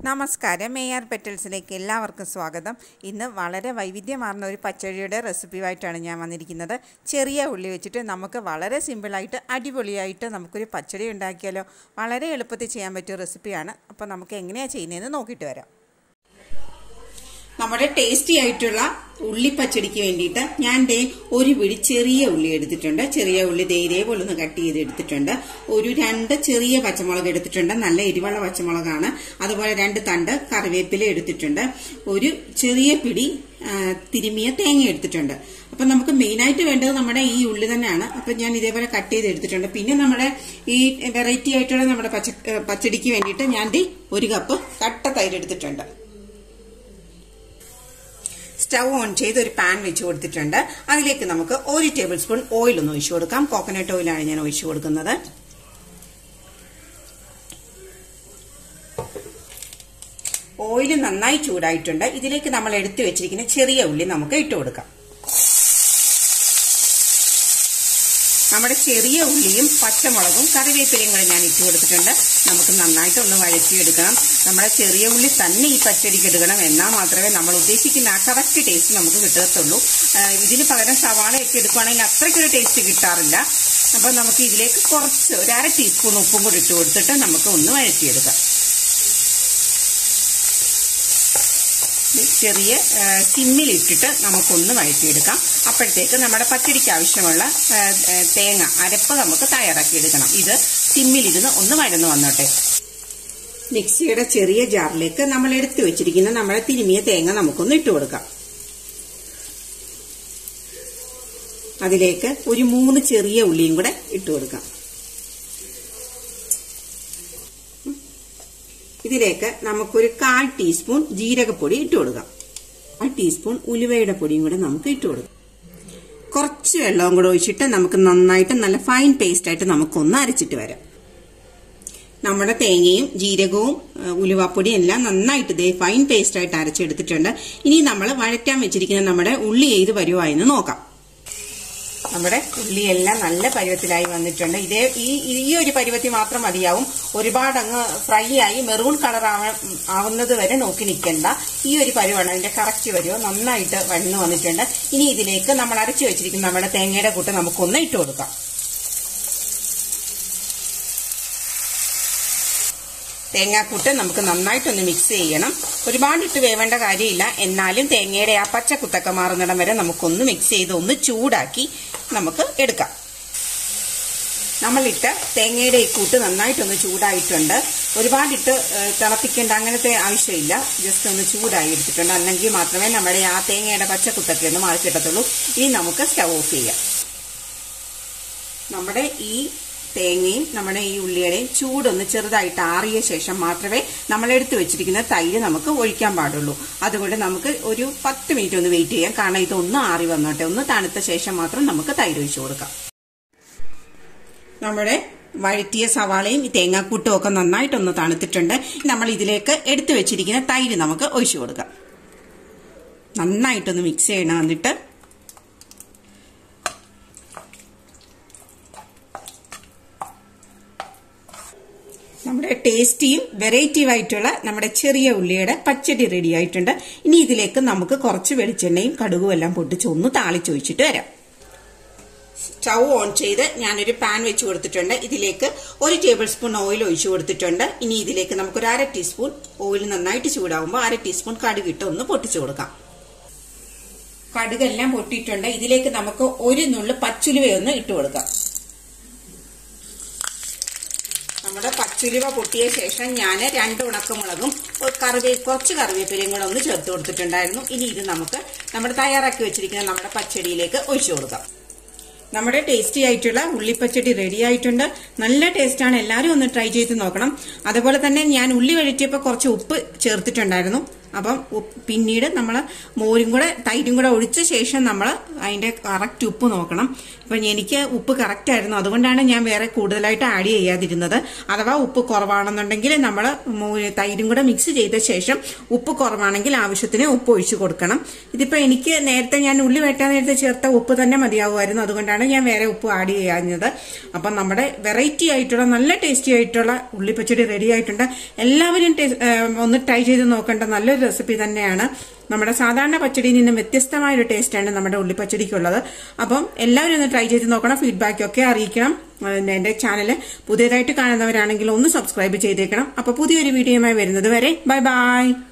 നമസ്കാരം A R പെറ്റൽസിലേക്ക് എല്ലാവർക്കും സ്വാഗതം ഇന്ന് വളരെ വൈവിധ്യമാർന്ന ഒരു പച്ചടിയുടെ റെസിപ്പിയുമായിട്ടാണ് ഞാൻ വന്നിരിക്കുന്നത് ചെറിയ ഉള്ളി വെച്ചിട്ട് നമുക്ക് വളരെ സിമ്പിളായിട്ട് അടിപൊളിയായിട്ട് നമുക്കൊരു പച്ചടി ഉണ്ടാക്കിയാലോ വളരെ എളുപ്പത്തിൽ ചെയ്യാൻ പറ്റിയ റെസിപ്പിയാണ് അപ്പോൾ നമുക്ക് എങ്ങനെയാണ് ചെയ്യുന്നതെന്ന് നോക്കിയിട്ട് വരാം നമ്മുടെ ടേസ്റ്റി ആയിട്ടുള്ള ഉള്ളി പച്ചടിക്ക് വേണ്ടിയിട്ട് ഞാൻ ദേ ഒരു പിടി ചെറിയ ഉള്ളി എടുത്തിട്ടുണ്ട് ചെറിയ ഉള്ളി ദേ ഇതേപോലെ ഒന്ന് കട്ട് ചെയ്ത് എടുത്തിട്ടുണ്ട് ഒരു രണ്ട് ചെറിയ പച്ചമുളക് എടുത്തിട്ടുണ്ട് നല്ല എരിവുള്ള പച്ചമുളകാണ് അതുപോലെ രണ്ട് തണ്ട് കറിവേപ്പില എടുത്തിട്ടുണ്ട് ഒരു ചെറിയ പിടി ആ, തിരുമിയ തേങ്ങ എടുത്തിട്ടുണ്ട് അപ്പൊ നമുക്ക് മെയിനായിട്ട് വേണ്ടത് നമ്മുടെ ഈ ഉള്ളി തന്നെയാണ് അപ്പൊ ഞാൻ ഇതേപോലെ കട്ട് ചെയ്ത് എടുത്തിട്ടുണ്ട് പിന്നെ നമ്മുടെ ഈ വെറൈറ്റി ആയിട്ടുള്ള നമ്മുടെ പച്ച പച്ചടിക്ക് വേണ്ടിയിട്ട് ഞാൻ ദേ ഒരു കപ്പ് കട്ട തൈര് എടുത്തിട്ടുണ്ട് സ്റ്റൗ ഓൺ ചെയ്ത് ഒരു പാൻ വെച്ച് കൊടുത്തിട്ടുണ്ട് അതിലേക്ക് നമുക്ക് ഒരു ടേബിൾ സ്പൂൺ ഓയിൽ ഒന്ന് ഒഴിച്ചു കൊടുക്കാം കോക്കനട്ട് ഓയിലാണ് ഞാൻ ഒഴിച്ചു കൊടുക്കുന്നത് ഓയിൽ നന്നായി ചൂടായിട്ടുണ്ട് ഇതിലേക്ക് നമ്മൾ എടുത്തു വെച്ചിരിക്കുന്ന ചെറിയ ഉള്ളി നമുക്ക് ഇട്ട് കൊടുക്കാം നമ്മുടെ ചെറിയ ഉള്ളിയും പച്ചമുളകും കറിവേപ്പിലയും കൂടെ ഞാൻ ഇട്ട് കൊടുത്തിട്ടുണ്ട് നമുക്ക് നന്നായിട്ട് ഒന്ന് വഴറ്റിയെടുക്കണം നമ്മുടെ ചെറിയ ഉള്ളി തന്നെ ഈ പച്ചടിക്ക് എടുക്കണം എന്നാൽ മാത്രമേ നമ്മൾ ഉദ്ദേശിക്കുന്ന ആ കറക്റ്റ് ടേസ്റ്റ് നമുക്ക് കിട്ടത്തുള്ളൂ ആ, ഇതിന് പകരം സവാളയൊക്കെ എടുക്കുകയാണെങ്കിൽ അത്രയ്ക്കൊരു ടേസ്റ്റ് കിട്ടാറില്ല അപ്പം നമുക്ക് ഇതിലേക്ക് കുറച്ച് ഒരു അര ടീസ്പൂൺ ഉപ്പും കൂടി ഇട്ട് കൊടുത്തിട്ട് നമുക്ക് ഒന്ന് വഴറ്റിയെടുക്കാം ഇത് ചെറിയ ആ, സിമ്മിലിട്ടിട്ട് നമുക്കൊന്ന് വഴറ്റിയെടുക്കാം അപ്പോഴത്തേക്ക് നമ്മുടെ പച്ചടിക്ക് ആവശ്യമുള്ള ആ, ആ, തേങ്ങ അരപ്പ് നമുക്ക് തയ്യാറാക്കി എടുക്കണം ഇത് സിമ്മിലിരുന്ന് ഒന്ന് വഴന്നു വന്നോട്ടെ മിക്സിയുടെ ചെറിയ ജാറിലേക്ക് നമ്മൾ എടുത്തു വെച്ചിരിക്കുന്ന നമ്മുടെ തിരുമിയ തേങ്ങ നമുക്കൊന്ന് ഇട്ട് കൊടുക്കാം അതിലേക്ക് ഒരു മൂന്ന് ചെറിയ ഉള്ളിയും കൂടെ ഇട്ട് കൊടുക്കാം ഇതിലേക്ക് നമുക്കൊരു കാൽ ടീസ്പൂൺ ജീരകപ്പൊടി ഇട്ട് കൊടുക്കാം ആ ടീസ്പൂൺ ഉലുവയുടെ പൊടിയും കൂടെ നമുക്ക് ഇട്ട് കൊടുക്കാം കുറച്ച് വെള്ളവും കൂടെ ഒഴിച്ചിട്ട് നമുക്ക് നന്നായിട്ട് നല്ല ഫൈൻ പേസ്റ്റ് ആയിട്ട് നമുക്കൊന്ന് അരച്ചിട്ട് വരാം നമ്മുടെ തേങ്ങയും ജീരകവും ഏഹ്, ഉലുവാപ്പൊടിയും എല്ലാം നന്നായിട്ട് ഇതേ ഫൈൻ പേസ്റ്റ് ആയിട്ട് അരച്ചെടുത്തിട്ടുണ്ട് ഇനി നമ്മൾ വഴറ്റാൻ വെച്ചിരിക്കുന്ന നമ്മുടെ ഉള്ളി ഏത് പരുവായെന്ന് നോക്കാം നമ്മുടെ ഉള്ളിയെല്ലാം നല്ല പരുവത്തിലായി വന്നിട്ടുണ്ട് ഇതേ ഈ ഈ ഒരു പരുവത്തിൽ മാത്രം മതിയാവും ഒരുപാട് അങ്ങ് ഫ്രൈ ആയി മെറൂൺ കളർ ആവുന്നത് വരെ നോക്കി നിൽക്കണ്ട ഈ ഒരു പരുവാണ് അതിന്റെ കറക്റ്റ് പരുവം നന്നായിട്ട് വഴന്നു വന്നിട്ടുണ്ട് ഇനി ഇതിലേക്ക് നമ്മൾ അരച്ചു വെച്ചിരിക്കുന്ന നമ്മുടെ തേങ്ങയുടെ കൂട്ട് നമുക്കൊന്ന് ഇട്ട് കൊടുക്കാം തേങ്ങാക്കൂട്ട് നമുക്ക് നന്നായിട്ടൊന്ന് മിക്സ് ചെയ്യണം ഒരുപാട് ഇട്ട് വേവേണ്ട കാര്യമില്ല എന്നാലും തേങ്ങയുടെ ആ പച്ചക്കുത്തൊക്കെ മാറുന്നിടം വരെ നമുക്കൊന്ന് മിക്സ് ചെയ്ത് ഒന്ന് ചൂടാക്കി നമുക്ക് എടുക്കാം നമ്മളിട്ട് തേങ്ങയുടെ ഈ കൂട്ട് നന്നായിട്ടൊന്ന് ചൂടായിട്ടുണ്ട് ഒരുപാടിട്ട് ഏഹ്, തിളപ്പിക്കേണ്ട അങ്ങനത്തെ ആവശ്യമില്ല ജസ്റ്റ് ഒന്ന് ചൂടായി എടുത്തിട്ടുണ്ട് അല്ലെങ്കിൽ മാത്രമേ നമ്മുടെ ആ തേങ്ങയുടെ പച്ചക്കുത്തൊക്കെ ഒന്ന് മാറി കിട്ടത്തുള്ളൂ ഇനി നമുക്ക് സ്റ്റവ് ഓഫ് ചെയ്യാം നമ്മുടെ ഈ തേങ്ങയും നമ്മുടെ ഈ ഉള്ളിയുടെയും ചൂടൊന്ന് ചെറുതായിട്ട് ആറിയ ശേഷം മാത്രമേ നമ്മൾ എടുത്തു വെച്ചിരിക്കുന്ന തൈര് നമുക്ക് ഒഴിക്കാൻ പാടുള്ളൂ അതുകൊണ്ട് നമുക്ക് ഒരു പത്ത് മിനിറ്റ് ഒന്ന് വെയിറ്റ് ചെയ്യാം കാരണം ഇതൊന്ന് ആറി വന്നോട്ടെ ഒന്ന് തണുത്ത ശേഷം മാത്രം നമുക്ക് തൈര് ഒഴിച്ചു കൊടുക്കാം നമ്മുടെ വഴറ്റിയ സവാളയും ഈ തേങ്ങാക്കൂട്ടും ഒക്കെ നന്നായിട്ടൊന്ന് തണുത്തിട്ടുണ്ട് നമ്മൾ ഇതിലേക്ക് എടുത്തു വെച്ചിരിക്കുന്ന തൈര് നമുക്ക് ഒഴിച്ചു കൊടുക്കാം നന്നായിട്ടൊന്ന് മിക്സ് ചെയ്യണം എന്നിട്ട് നമ്മുടെ ടേസ്റ്റിയും വെറൈറ്റിയും ആയിട്ടുള്ള നമ്മുടെ ചെറിയ ഉള്ളിയുടെ പച്ചടി റെഡി ആയിട്ടുണ്ട് ഇനി ഇതിലേക്ക് നമുക്ക് കുറച്ച് വെളിച്ചെണ്ണയും കടുകും എല്ലാം പൊട്ടിച്ച് ഒന്ന് താളിച്ചൊഴിച്ചിട്ട് വരാം സ്റ്റൗ ഓൺ ചെയ്ത് ഞാനൊരു പാൻ വെച്ച് കൊടുത്തിട്ടുണ്ട് ഇതിലേക്ക് ഒരു ടേബിൾ സ്പൂൺ ഓയിൽ ഒഴിച്ചു കൊടുത്തിട്ടുണ്ട് ഇനി ഇതിലേക്ക് നമുക്കൊരു അര ടീസ്പൂൺ ഓയിൽ നന്നായിട്ട് ചൂടാവുമ്പോൾ അര ടീസ്പൂൺ കടുകിട്ട് ഒന്ന് പൊട്ടിച്ചു കൊടുക്കാം കടുകെല്ലാം പൊട്ടിയിട്ടുണ്ട് ഇതിലേക്ക് നമുക്ക് ഒരു നുള്ളു പച്ചുലുവയൊന്ന് ഇട്ട് കൊടുക്കാം നമ്മുടെ പച്ചുലുവ പൊട്ടിയ ശേഷം ഞാൻ രണ്ട് ഉണക്കമുളകും ഒരു കറിവേ കുറച്ച് കറിവേപ്പിലയും കൂടെ ഒന്ന് ചേർത്ത് കൊടുത്തിട്ടുണ്ടായിരുന്നു ഇനി ഇത് നമുക്ക് നമ്മുടെ തയ്യാറാക്കി വെച്ചിരിക്കുന്ന നമ്മുടെ പച്ചടിയിലേക്ക് ഒഴിച്ചു കൊടുക്കാം നമ്മുടെ ടേസ്റ്റി ആയിട്ടുള്ള ഉള്ളിപ്പച്ചടി റെഡി ആയിട്ടുണ്ട് നല്ല ടേസ്റ്റാണ് എല്ലാവരും ഒന്ന് ട്രൈ ചെയ്ത് നോക്കണം അതുപോലെ തന്നെ ഞാൻ ഉള്ളി വഴറ്റിയപ്പോൾ കുറച്ച് ഉപ്പ് ചേർത്തിട്ടുണ്ടായിരുന്നു അപ്പം ഉപ്പ് പിന്നീട് നമ്മൾ മോരും കൂടെ തൈരും കൂടെ ഒഴിച്ച ശേഷം നമ്മൾ അതിന്റെ കറക്റ്റ് ഉപ്പ് നോക്കണം ഇപ്പൊ എനിക്ക് ഉപ്പ് കറക്റ്റ് ആയിരുന്നു അതുകൊണ്ടാണ് ഞാൻ വേറെ കൂടുതലായിട്ട് ആഡ് ചെയ്യാതിരുന്നത് അഥവാ ഉപ്പ് കുറവാണെന്നുണ്ടെങ്കിൽ നമ്മൾ തൈരും കൂടെ മിക്സ് ചെയ്ത ശേഷം ഉപ്പ് കുറവാണെങ്കിൽ ആവശ്യത്തിന് ഉപ്പ് ഒഴിച്ചു കൊടുക്കണം ഇതിപ്പോ എനിക്ക് നേരത്തെ ഞാൻ ഉള്ളി വെട്ടാൻ നേരത്തെ ചേർത്ത ഉപ്പ് തന്നെ മതിയാവുമായിരുന്നു അതുകൊണ്ടാണ് ഞാൻ വേറെ ഉപ്പ് ആഡ് ചെയ്യാഞ്ഞത് അപ്പം നമ്മുടെ വെറൈറ്റി ആയിട്ടുള്ള നല്ല ടേസ്റ്റി ആയിട്ടുള്ള ഉള്ളിപ്പച്ചടി റെഡി ആയിട്ടുണ്ട് എല്ലാവരും ടേ- ഏഹ് ഒന്ന് ട്രൈ ചെയ്ത് നോക്കേണ്ട നല്ലൊരു റെസിപ്പി തന്നെയാണ് നമ്മുടെ സാധാരണ പച്ചടിയിൽ നിന്നും വ്യത്യസ്തമായ ഒരു ടേസ്റ്റാണ് നമ്മുടെ ഉള്ളിപ്പച്ചടിക്കുള്ളത് അപ്പം എല്ലാവരും ഒന്ന് ട്രൈ ചെയ്ത് നോക്കണം ഫീഡ്ബാക്ക് ഒക്കെ അറിയിക്കണം ഏഹ് എന്റെ ചാനൽ പുതിയതായിട്ട് കാണുന്നവരാണെങ്കിൽ ഒന്ന് സബ്സ്ക്രൈബ് ചെയ്തേക്കണം അപ്പൊ പുതിയൊരു വീഡിയോയുമായി വരുന്നത് വരെ ബൈ ബൈ